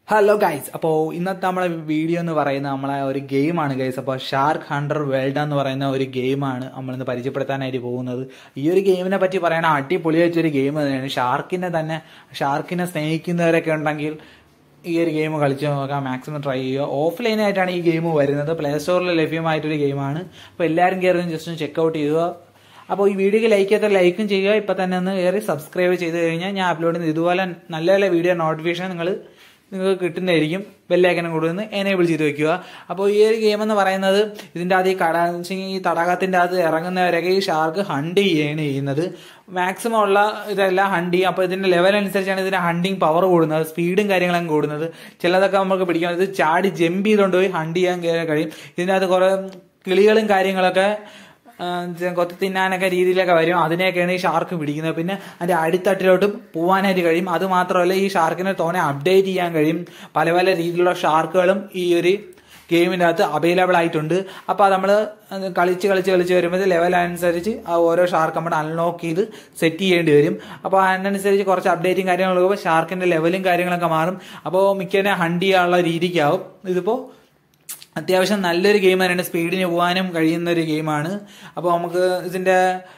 hello guys അപ്പോൾ ഇന്നത്തെ നമ്മളെ വീഡിയോ എന്ന് പറയുന്നത് നമ്മളെ ഒരു ഗെയിമാണ് ഗൈസ് അപ്പോൾ ഷാർക്ക് ഹണ്ടർ വേൾഡ് എന്ന് പറയുന്ന ഒരു ഗെയിമാണ് നമ്മളിന്ന് പരിചയപ്പെടുത്താനായിട്ട് പോകുന്നത് ഈ ഒരു ഗെയിമിനെ പറ്റി പറയണ അടിപൊളിയായിട്ടൊരു ഗെയിം തന്നെയാണ് ഷാർക്കിനെ തന്നെ ഷാർക്കിനെ സ്നേഹിക്കുന്നവരൊക്കെ ഉണ്ടെങ്കിൽ ഈ ഒരു ഗെയിം കളിച്ച് നോക്കാം മാക്സിമം ട്രൈ ചെയ്യുക ഓഫ്ലൈൻ ആയിട്ടാണ് ഈ ഗെയിം വരുന്നത് പ്ലേ സ്റ്റോറിൽ ലഭ്യമായിട്ടൊരു ഗെയിമാണ് അപ്പോൾ എല്ലാവരും കയറി ജസ്റ്റ് ഒന്ന് ചെക്കൗട്ട് ചെയ്യുക അപ്പോൾ ഈ വീഡിയോക്ക് ലൈക്ക് ചെയ്താൽ ലൈക്കും ചെയ്യുക ഇപ്പം തന്നെ ഒന്ന് കയറി സബ്സ്ക്രൈബ് ചെയ്ത് കഴിഞ്ഞാൽ ഞാൻ അപ്ലോഡ് ചെയ്യുന്ന ഇതുപോലെ നല്ല നല്ല വീഡിയോ നോട്ടിഫിക്കേഷൻ നിങ്ങൾ നിങ്ങൾക്ക് കിട്ടുന്നതായിരിക്കും ബെല്ലൈക്കനും കൊടുന്ന് എനേബിൾ ചെയ്ത് വെക്കുക അപ്പോൾ ഈ ഒരു ഗെയിം എന്ന് പറയുന്നത് ഇതിൻ്റെ അകത്ത് ഈ കട ഈ തടാകത്തിൻ്റെ അകത്ത് ഇറങ്ങുന്നവരൊക്കെ ഈ ഷാർക്ക് ഹണ്ട് ചെയ്യുകയാണ് ചെയ്യുന്നത് മാക്സിമം ഉള്ള ഇതെല്ലാം ഹണ്ട് ചെയ്യും അപ്പോൾ ഇതിൻ്റെ ലെവൽ അനുസരിച്ചാണ് ഇതിൻ്റെ ഹണ്ടിങ് പവർ കൂടുന്നത് സ്പീഡും കാര്യങ്ങളും കൂടുന്നത് ചിലതൊക്കെ നമുക്ക് പിടിക്കാം ഇത് ചാടി ജമ്പ് ചെയ്തുകൊണ്ട് പോയി ഹണ്ട് ചെയ്യാൻ കഴിയും ഇതിൻ്റെ അകത്ത് കുറേ കിളികളും കാര്യങ്ങളൊക്കെ കൊത്തി തിന്നാനൊക്കെ രീതിയിലൊക്കെ വരും അതിനെയൊക്കെയാണ് ഈ ഷാർക്ക് പിടിക്കുന്നത് പിന്നെ അതിന്റെ അടിത്തട്ടിലോട്ട് പോകാനായിട്ട് കഴിയും അത് മാത്രമല്ല ഈ ഷാർക്കിനെ തോനെ അപ്ഡേറ്റ് ചെയ്യാൻ കഴിയും പല പല രീതിയിലുള്ള ഷാർക്കുകളും ഈ ഒരു ഗെയിമിൻ്റെ അകത്ത് അവൈലബിൾ ആയിട്ടുണ്ട് അപ്പോൾ നമ്മൾ കളിച്ച് കളിച്ച് കളിച്ച് വരുമ്പോൾ ലെവൽ അനുസരിച്ച് ആ ഓരോ ഷാർക്ക് നമ്മൾ അൺലോക്ക് ചെയ്ത് സെറ്റ് ചെയ്യേണ്ടി വരും അപ്പോൾ അതിനനുസരിച്ച് കുറച്ച് അപ്ഡേറ്റും കാര്യങ്ങളൊക്കെ ഷാർക്കിൻ്റെ ലെവലും കാര്യങ്ങളൊക്കെ മാറും അപ്പോൾ മിക്കനെ ഹണ്ട് ചെയ്യാനുള്ള രീതിക്കാവും ഇതിപ്പോൾ അത്യാവശ്യം നല്ലൊരു ഗെയിം തന്നെയാണ് സ്പീഡിന് പോകാനും കഴിയുന്ന ഒരു ഗെയിമാണ് അപ്പോൾ നമുക്ക് ഇതിൻ്റെ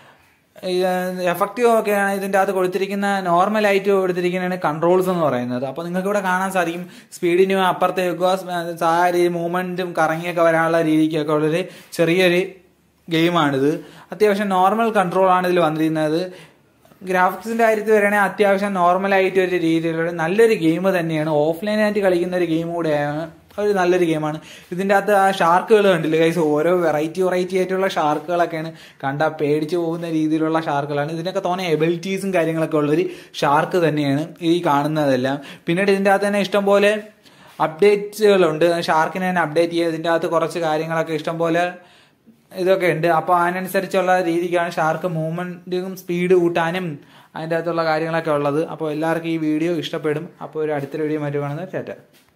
എഫക്റ്റീവ് ഒക്കെയാണ് ഇതിൻ്റെ അകത്ത് കൊടുത്തിരിക്കുന്ന നോർമലായിട്ട് കൊടുത്തിരിക്കുന്നതാണ് കൺട്രോൾസ് എന്ന് പറയുന്നത് അപ്പോൾ നിങ്ങൾക്ക് ഇവിടെ കാണാൻ സാധിക്കും സ്പീഡിന് അപ്പുറത്ത് വെക്കുക സാരി മൂവ്മെൻറ്റും കറങ്ങിയൊക്കെ വരാനുള്ള രീതിക്കൊക്കെ ഉള്ളൊരു ചെറിയൊരു ഗെയിമാണിത് അത്യാവശ്യം നോർമൽ കൺട്രോളാണ് ഇതിൽ വന്നിരിക്കുന്നത് ഗ്രാഫിക്സിന്റെ കാര്യത്തിൽ വരികയാണെങ്കിൽ അത്യാവശ്യം നോർമലായിട്ട് ഒരു രീതിയിലുള്ള നല്ലൊരു ഗെയിം തന്നെയാണ് ഓഫ്ലൈനായിട്ട് കളിക്കുന്ന ഒരു ഗെയിം കൂടെയാണ് ഒരു നല്ലൊരു ഗെയിമാണ് ഇതിൻ്റെ അകത്ത് ആ ഷാർക്കുകൾ കണ്ടില്ല ഗൈസ് ഓരോ വെറൈറ്റി വെറൈറ്റി ആയിട്ടുള്ള ഷാർക്കുകളൊക്കെയാണ് കണ്ടാൽ പേടിച്ചു പോകുന്ന രീതിയിലുള്ള ഷാർക്കുകളാണ് ഇതിനൊക്കെ തോന്നെ എബിലിറ്റീസും കാര്യങ്ങളൊക്കെ ഉള്ളൊരു ഷാർക്ക് തന്നെയാണ് ഈ കാണുന്നതെല്ലാം പിന്നീട് ഇതിൻ്റെ അകത്ത് തന്നെ ഇഷ്ടംപോലെ അപ്ഡേറ്റ്സുകളുണ്ട് ഷാർക്കിനെ തന്നെ അപ്ഡേറ്റ് ചെയ്യുക ഇതിൻ്റെ അകത്ത് കുറച്ച് കാര്യങ്ങളൊക്കെ ഇഷ്ടംപോലെ ഇതൊക്കെ ഉണ്ട് അപ്പോൾ അതിനനുസരിച്ചുള്ള രീതിക്കാണ് ഷാർക്ക് മൂവ്മെൻറ്റും സ്പീഡ് കൂട്ടാനും അതിൻ്റെ അകത്തുള്ള കാര്യങ്ങളൊക്കെ ഉള്ളത് അപ്പോൾ എല്ലാവർക്കും ഈ വീഡിയോ ഇഷ്ടപ്പെടും അപ്പോൾ ഒരു അടുത്തൊരു വീഡിയോ മറ്റു കാണുന്നത് ചേട്ടാ